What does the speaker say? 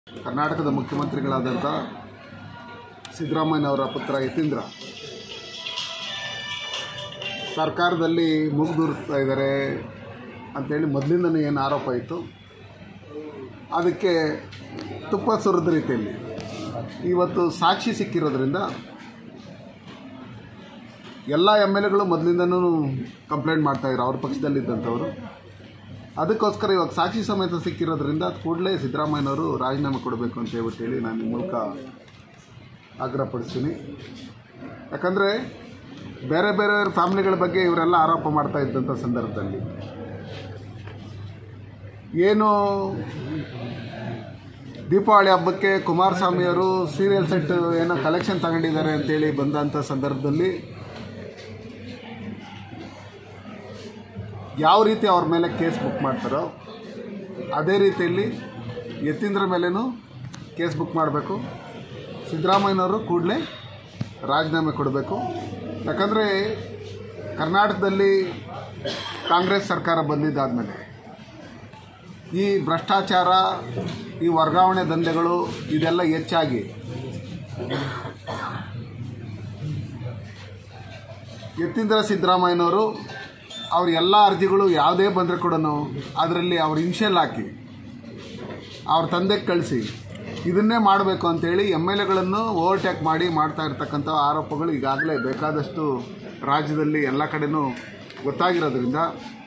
ಕರ್ನಾಟಕದ ಮುಖ್ಯಮಂತ್ರಿಗಳಾದಂಥ ಸಿದ್ದರಾಮಯ್ಯನವರ ಪುತ್ರ ಯತೀಂದ್ರ ಸರ್ಕಾರದಲ್ಲಿ ಮುಗ್ದೂರ್ತಾ ಇದ್ದಾರೆ ಅಂತೇಳಿ ಮೊದಲಿಂದನೇ ಏನು ಆರೋಪ ಇತ್ತು ಅದಕ್ಕೆ ತುಪ್ಪ ಸುರಿದ ರೀತಿಯಲ್ಲಿ ಇವತ್ತು ಸಾಕ್ಷಿ ಸಿಕ್ಕಿರೋದ್ರಿಂದ ಎಲ್ಲ ಎಮ್ ಎಲ್ ಎಗಳು ಮೊದಲಿಂದನೂ ಕಂಪ್ಲೇಂಟ್ ಮಾಡ್ತಾಯಿದ್ರು ಅವ್ರ ಪಕ್ಷದಲ್ಲಿದ್ದಂಥವ್ರು ಅದಕ್ಕೋಸ್ಕರ ಇವಾಗ ಸಾಕ್ಷಿ ಸಮೇತ ಸಿಕ್ಕಿರೋದ್ರಿಂದ ಅದು ಕೂಡಲೇ ಸಿದ್ದರಾಮಯ್ಯನವರು ರಾಜೀನಾಮೆ ಕೊಡಬೇಕು ಅಂತ ಹೇಳ್ಬಿಟ್ಟು ಹೇಳಿ ನಾನು ಈ ಮೂಲಕ ಆಗ್ರಹಪಡಿಸ್ತೀನಿ ಯಾಕಂದರೆ ಬೇರೆ ಬೇರೆ ಫ್ಯಾಮಿಲಿಗಳ ಬಗ್ಗೆ ಇವರೆಲ್ಲ ಆರೋಪ ಮಾಡ್ತಾ ಇದ್ದಂಥ ಸಂದರ್ಭದಲ್ಲಿ ಏನು ದೀಪಾವಳಿ ಹಬ್ಬಕ್ಕೆ ಕುಮಾರಸ್ವಾಮಿಯವರು ಸೀರಿಯಲ್ ಸೆಟ್ ಏನೋ ಕಲೆಕ್ಷನ್ ತಗೊಂಡಿದ್ದಾರೆ ಅಂತೇಳಿ ಬಂದಂಥ ಸಂದರ್ಭದಲ್ಲಿ ಯಾವ ರೀತಿ ಅವ್ರ ಮೇಲೆ ಕೇಸ್ ಬುಕ್ ಮಾಡ್ತಾರೋ ಅದೇ ರೀತಿಯಲ್ಲಿ ಯತೀಂದ್ರ ಮೇಲೇನೂ ಕೇಸ್ ಬುಕ್ ಮಾಡಬೇಕು ಸಿದ್ದರಾಮಯ್ಯನವರು ಕೂಡಲೇ ರಾಜೀನಾಮೆ ಕೊಡಬೇಕು ಯಾಕಂದರೆ ಕರ್ನಾಟಕದಲ್ಲಿ ಕಾಂಗ್ರೆಸ್ ಸರ್ಕಾರ ಬಂದಿದ್ದಾದಮೇಲೆ ಈ ಭ್ರಷ್ಟಾಚಾರ ಈ ವರ್ಗಾವಣೆ ದಂಧೆಗಳು ಇದೆಲ್ಲ ಹೆಚ್ಚಾಗಿ ಯತೀಂದ್ರ ಸಿದ್ದರಾಮಯ್ಯನವರು ಅವ್ರ ಎಲ್ಲ ಅರ್ಜಿಗಳು ಯಾವುದೇ ಬಂದರೆ ಕೂಡ ಅದರಲ್ಲಿ ಅವ್ರ ಇನ್ಷಿಯಲ್ ಹಾಕಿ ಅವ್ರ ತಂದೆಗೆ ಕಳಿಸಿ ಇದನ್ನೇ ಮಾಡಬೇಕು ಅಂತೇಳಿ ಎಮ್ ಎಲ್ ಎಗಳನ್ನು ಓವರ್ಟೇಕ್ ಮಾಡಿ ಮಾಡ್ತಾ ಇರ್ತಕ್ಕಂಥ ಆರೋಪಗಳು ಈಗಾಗಲೇ ಬೇಕಾದಷ್ಟು ರಾಜ್ಯದಲ್ಲಿ ಎಲ್ಲ ಕಡೆನೂ ಗೊತ್ತಾಗಿರೋದ್ರಿಂದ